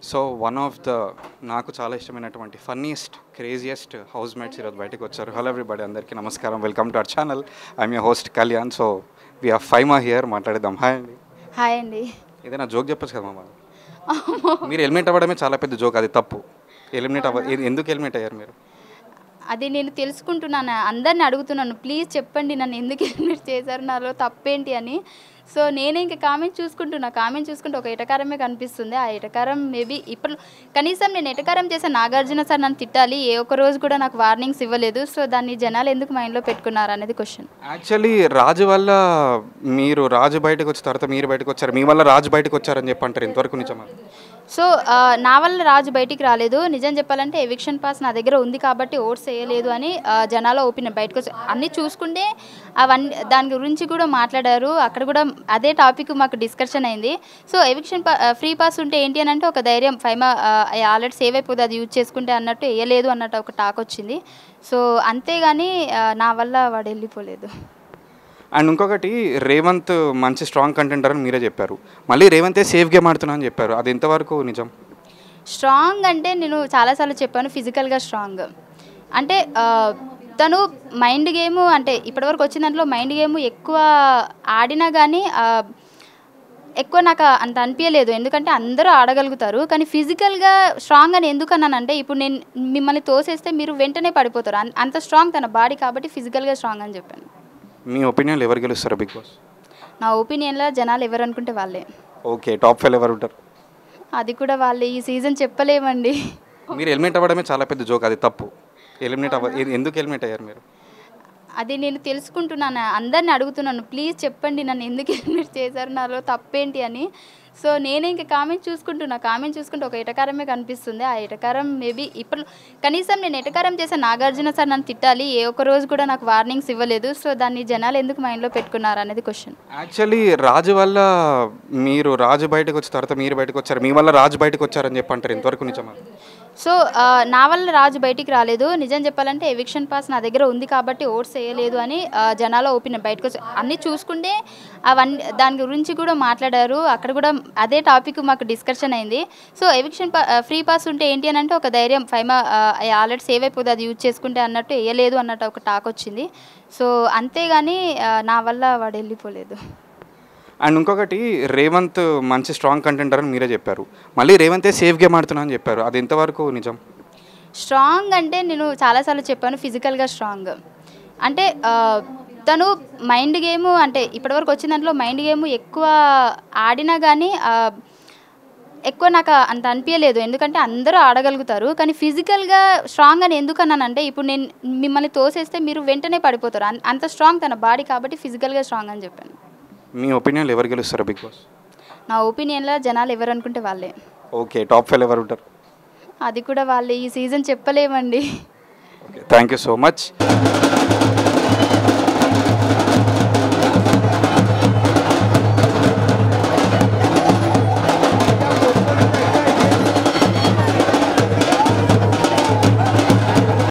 so one of the నాకు చాలా ఇష్టమైనటువంటి ఫన్నీయెస్ట్ క్రేజియెస్ట్ హౌస్ మేట్స్ ఈరోజు బయటకు వచ్చారు హలో ఎవ్రీబడి అందరికీ నమస్కారం welcome to our channel I'm you host Kalyan so we are five మా హియర్ మాట్లాడేద్దాం హాయ్ అండి హాయ్ అండి ఏదైనా జోక్ చెప్పచ్చు కదా మామ మీరు ఎలిమినేట్ అవ్వడమే చాలా పెద్ద జోక్ అది తప్పు ఎలిమినేట్ అవ్వ ఎ- ఎందుకు ఎలిమినేట్ అయ్యారు మీరు అది నేను తెలుసుకుంటున్నాను అందరిని అడుగుతున్నాను ప్లీజ్ చెప్పండి నన్ను ఎందుకు ఎలిమినేట్ చేశారు నాలో తప్పేంటి అని సో నేనే ఇంకా కామెంట్ చూసుకుంటున్నా కామెంట్ చూసుకుంటే ఒక ఎటకారమే కనిపిస్తుంది ఆ ఎటకారం మేబీ ఇప్పుడు కనీసం నేను ఎటకారం చేసే నాగార్జున సార్ నన్ను తిట్టాలి ఏ ఒక్క రోజు కూడా నాకు వార్నింగ్స్ ఇవ్వలేదు సో దాన్ని జనాలు ఎందుకు మైండ్లో పెట్టుకున్నారు అనేది క్వశ్చన్ యాక్చువల్లీ రాజు వల్ల మీరు రాజు బయటకు వచ్చిన తర్వాత మీరు బయటకు వచ్చారు మీ వల్ల రాజు బయటకు వచ్చారని చెప్పి అంటారు ఇంతవరకు నిజమా సో ఆ, నా వల్ల రాజు బయటికి రాలేదు నిజం చెప్పాలంటే ఎవిక్షన్ పాస్ నా దగ్గర ఉంది కాబట్టి ఓట్స్ వేయలేదు అని ఆ, జనాల ఒపీనియన్ బయటకు వచ్చి అన్నీ చూసుకుంటే అవన్నీ దాని గురించి కూడా మాట్లాడారు అక్కడ కూడా అదే టాపిక్ మాకు డిస్కషన్ అయింది సో ఎవిక్షన్ పా ఫ్రీ పాస్ ఉంటే ఏంటి అని అంటే ఒక ధైర్యం ఫైమా ఆల్రెడీ సేవ్ అయిపోతుంది అది యూజ్ చేసుకుంటే అన్నట్టు వేయలేదు అన్నట్టు ఒక టాక్ వచ్చింది సో అంతేగాని ఆ, నా వల్ల వాడు వెళ్ళిపోలేదు అండ్ ఇంకొకటి రేవంత్ మంచి స్ట్రాంగ్ కంటెంటర్ అని మీరే చెప్పారు మళ్ళీ రేవంతే సేఫ్ గేమ్ ఆడుతున్నా అని చెప్పారు అది ఎంతవరకు నిజం స్ట్రాంగ్ అంటే నేను చాలాసార్లు చెప్పాను ఫిజికల్గా స్ట్రాంగ్ అంటే ఆ, తను మైండ్ గేమ్ అంటే ఇప్పటివరకు వచ్చిన దాంట్లో మైండ్ గేమ్ ఎక్కువ ఆడినా కానీ ఆ, ఎక్కువ నాకు అంత అనిపించలేదు ఎందుకంటే అందరూ ఆడగలుగుతారు కానీ ఫిజికల్గా స్ట్రాంగ్ అని ఎందుకు అన్నానంటే ఇప్పుడు నేను మిమ్మల్ని తోసేస్తే మీరు వెంటనే పడిపోతారు అన్- అంత స్ట్రాంగ్ తన బాడీ కాబట్టి ఫిజికల్గా స్ట్రాంగ్ అని చెప్పాను మీ ఒపీనియన్లు ఎవరు గెలుస్తారు బిగ్ బాస్ నా ఒపీనియన్లో జనాలు ఎవరు అనుకుంటే వాళ్ళే ఓకే టాప్ ఫైవ్ ఎవరు ఉంటారు అది కూడా వాళ్ళే ఈ సీజన్ చెప్పలేమండి మీరు ఎలిమినేట్ అవ్వడమే చాలా పెద్ద జోక్ అది తప్పు ఎలిమినేట్ అవ్వ ఎ- ఎందుకు ఎలిమినేట్ అయ్యారు మీరు అది నేను తెలుసుకుంటున్నాను అందరిని అడుగుతున్నాను ప్లీజ్ చెప్పండి నన్ను ఎందుకు ఎలిమినేట్ చేశారు నాలో తప్పేంటి అని సో నేనే ఇంకా కామెంట్ చూసుకుంటున్నా కామెంట్ చూసుకుంటే ఒక ఎటకారమే కనిపిస్తుంది ఆ ఎటకారం మేబీ ఇప్పుడు కనీసం నేను ఎటకారం చేసే నాగార్జున సార్ నన్ను తిట్టాలి ఏ ఒక్క రోజు కూడా నాకు వార్నింగ్స్ ఇవ్వలేదు సో దాన్ని జనాలు ఎందుకు మైండ్లో పెట్టుకున్నారు అనేది క్వశ్చన్ యాక్చువల్లీ రాజు వల్ల మీరు రాజు బయటకు వచ్చిన తర్వాత మీరు బయటకు వచ్చారు మీ వల్ల రాజు బయటకు వచ్చారని చెప్పి అంటారు ఇంతవరకు నిజమా సో ఆ, నా వల్ల రాజు బయటికి రాలేదు నిజం చెప్పాలంటే ఎవిక్షన్ పాస్ నా దగ్గర ఉంది కాబట్టి ఓట్స్ వేయలేదు అని ఆ, జనాల ఒపీనియన్ బయటకు వచ్చి అన్నీ చూసుకుంటే అవన్నీ దాని గురించి కూడా మాట్లాడారు అక్కడ కూడా అదే టాపిక్ మాకు డిస్కషన్ అయింది సో ఎవిక్షన్ పా ఫ్రీ పాస్ ఉంటే ఏంటి అని అంటే ఒక ధైర్యం ఫైమా ఆల్రెడీ సేవ్ అయిపోతుంది అది యూజ్ చేసుకుంటే అన్నట్టు వేయలేదు అన్నట్టు ఒక టాక్ వచ్చింది సో అంతేగాని ఆ, నా వల్ల వాడు వెళ్ళిపోలేదు అండ్ ఇంకొకటి రేవంత్ మంచి స్ట్రాంగ్ కంటెంటర్ అని మీరే చెప్పారు మళ్ళీ రేవంతే సేఫ్ గేమ్ ఆడుతున్నా అని చెప్పారు అది ఎంతవరకు నిజం స్ట్రాంగ్ అంటే నేను చాలాసార్లు చెప్పాను ఫిజికల్గా స్ట్రాంగ్ అంటే ఆ, తను మైండ్ గేమ్ అంటే ఇప్పటివరకు వచ్చిన దాంట్లో మైండ్ గేమ్ ఎక్కువ ఆడినా కానీ ఆ, ఎక్కువ నాకు అంత అనిపించలేదు ఎందుకంటే అందరూ ఆడగలుగుతారు కానీ ఫిజికల్గా స్ట్రాంగ్ అని ఎందుకు అన్నానంటే ఇప్పుడు నేను మిమ్మల్ని తోసేస్తే మీరు వెంటనే పడిపోతారు అన్- అంత స్ట్రాంగ్ తన బాడీ కాబట్టి ఫిజికల్గా స్ట్రాంగ్ అని చెప్పాను మీ ఒపీనియన్లు ఎవరు గెలుస్తారు బిగ్ బాస్ నా ఒపీనియన్లో జనాలు ఎవరు అనుకుంటే వాళ్ళే ఓకే టాప్ ఫైవ్ ఎవరు ఉంటారు అది కూడా వాళ్ళే ఈ సీజన్ చెప్పలేమండి okay thank you so much